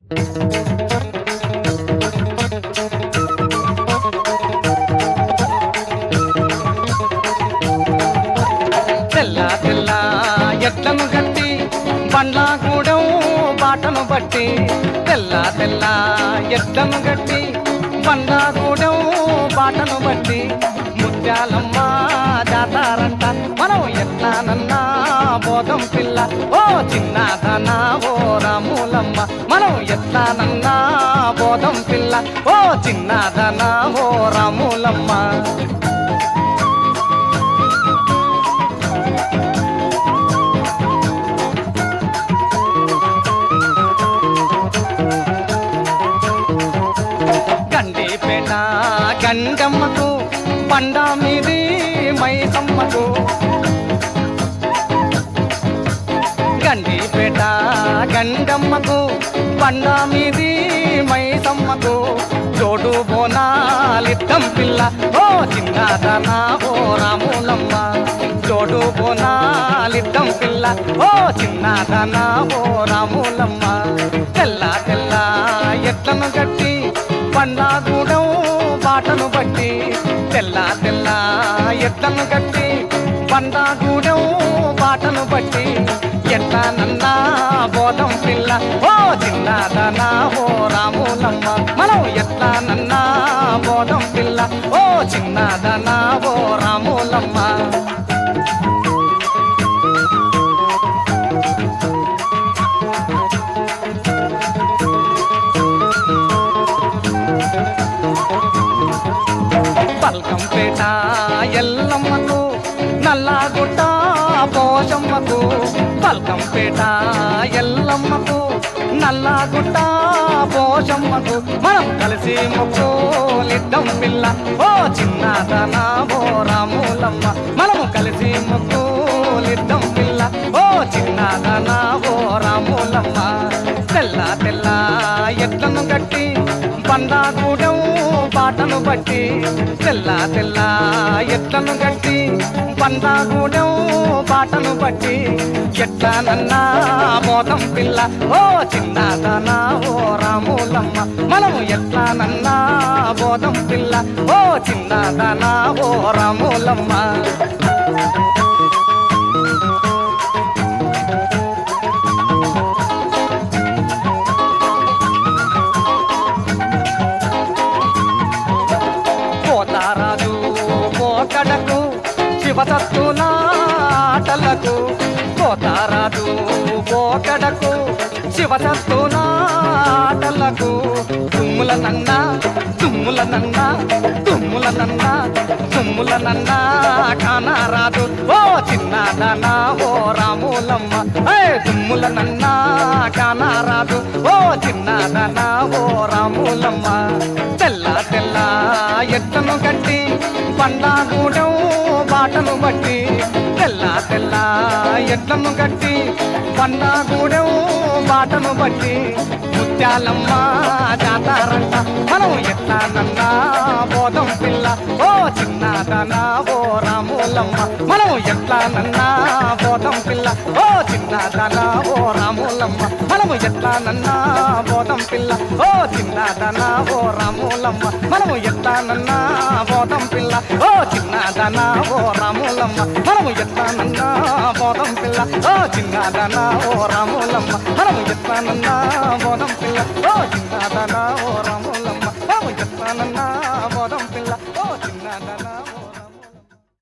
తెల్ల తెల్ల ఎట్లను గట్టి బండ్లాగూడెం బాటను బట్టి తెల్ల తెల్ల ఎట్లను గట్టి బండ్లాగూడెం బాటను బట్టి ముత్యాలమ్మ జాతారంట మనం ఎట్లానన్నా బోధం పిల్ల ఓ చిన్నదనా ఓ రాములమ్మ మనం ఎట్లానన్నా బోధం పిల్ల ఓ చిన్నదనా ఓ రాములమ్మ గండిపేట గండమ్మకు పండ మీది మైసమ్మకు గండిపేట గండమ్మకు పండ మీది మైసమ్మకు జోడు బోనాలిద్దం పిల్ల ఓ చిన్నదనా ఓ రాములమ్మ జోడు బోనాలిద్దం పిల్ల ఓ చిన్నదనా ఓ రాములమ్మ తెల్ల తెల్ల ఎట్లను గట్టి పండ్లాగూడెం బాటను బట్టి తెల్ల తెల్ల ఎట్లను గట్టి పండ్లాగూడెం బాటను బట్టి ఎట్లానన్నా బోధం పిల్ల ఓ చిన్నదనా ఓ రాములమ్మ మనం ఎట్లానన్నా బోధం పిల్ల ఓ చిన్నదనా ఓ రాములమ్మ పల్కంపేట ఎల్లమ్మకు నల్లాగుట్ట పోషమ్మకు పల్కంపేట ఎల్లమ్మకు నల్లాగుట్ట పోషమ్మకు మనం కలిసి మొక్కులిద్దాం పిల్ల ఓ చిన్నదనా ఓ రాములమ్మ మనము కలిసి మొక్కులిద్దాం పిల్ల ఓ చిన్నదనా ఓ రాములమ్మ తెల్ల తెల్ల ఎట్లను గట్టి బండాగూడెం బాటను బట్టి తెల్ల తెల్ల ఎట్లను గట్టి బండాగూడెం బాటను బట్టి ఎట్లానన్నా మోదం పిల్ల ఓ చిన్నదనా ఓ రాములమ్మ మనము ఎట్లానన్నా బోధం పిల్ల ఓ చిన్నదనా ఓ రాములమ్మ పోతారాజు పోకడకు శివతత్తుల ఆటలకు పోతారాజు పోకడకు శివతత్తుల ఆటలకు తుమ్ముల నన్న తుమ్ముల నన్న తుమ్ముల నన్న తుమ్ముల నన్న కానారాదు ఓ చిన్నదనా ఓ రాములమ్మ ఏ తుమ్ముల నన్న కానారాదు ఓ చిన్నదనా ఓ రాములమ్మ తెల్ల తెల్ల ఎట్లను కట్టి పండాగూడెం బాటను బట్టి తెల్ల తెల్ల ఎట్లను కట్టి పండాగూడెం బాటను బట్టి ముత్యాలమ్మ జాతారంట మనం ఎట్లానన్నా బోధం పిల్ల ఓ చిన్నదనా ఓ రాములమ్మ మనం ఎట్లానన్నా బోధం పిల్ల ఓ చిన్నదనా ఓ రాములమ్మ మనము ఎట్లానన్నా బోధం పిల్ల ఓ చిన్నదనా ఓ రాములమ్మ మనము ఎట్లానన్నా బోధం పిల్ల ఓ చిన్నదనా ఓ రాములమ్మ మనము ఎట్లానన్నా బోధం పిల్ల ఓ చిన్నదనా ఓ రాములమ్మ మనము ఎట్లానన్నా బోధం పిల్ల ఓ చిన్నదనా ఓ రాములమ్మ మనము ఎట్లానన్నా బోధం పిల్ల ఓ చిన్నదనా ఓ